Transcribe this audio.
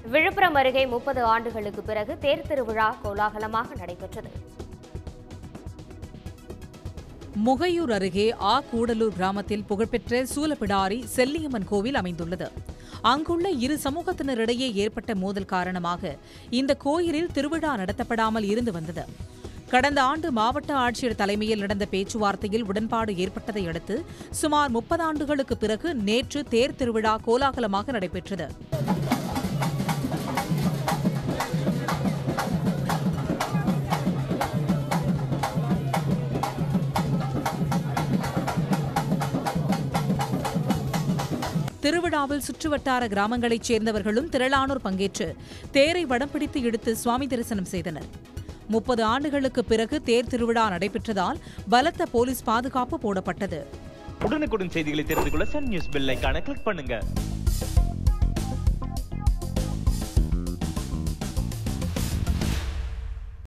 விழுப்புரம் அருகே முப்பது ஆண்டுகளுக்கு பிறகு தேர் திருவிழா கோலாகலமாக நடைபெற்றது முகையூர் அருகே ஆ கூடலூர் கிராமத்தில் புகழ்பெற்ற சூலப்பிடாரி செல்லியம்மன் கோவில் அமைந்துள்ளது அங்குள்ள இரு சமூகத்தினரிடையே ஏற்பட்ட மோதல் காரணமாக இந்த கோயிலில் திருவிழா நடத்தப்படாமல் இருந்து வந்தது கடந்த ஆண்டு மாவட்ட ஆட்சியர் தலைமையில் நடந்த பேச்சுவார்த்தையில் உடன்பாடு ஏற்பட்டதை அடுத்து சுமார் முப்பது ஆண்டுகளுக்கு பிறகு நேற்று தேர் திருவிழா கோலாகலமாக நடைபெற்றது திருவிழாவில் சுற்றுவட்டார கிராமங்களைச் சேர்ந்தவர்களும் திரளானோர் பங்கேற்று தேரை வடம் பிடித்து இழுத்து சுவாமி தரிசனம் செய்தனர் முப்பது ஆண்டுகளுக்கு பிறகு தேர் திருவிழா நடைபெற்றதால் பலத்த போலீஸ் பாதுகாப்பு போடப்பட்டது உடனுக்குடன் செய்திகளை தெரிந்து கொள்ள சன் நியூஸ் பெல் ஐகானை கிளிக் பண்ணுங்க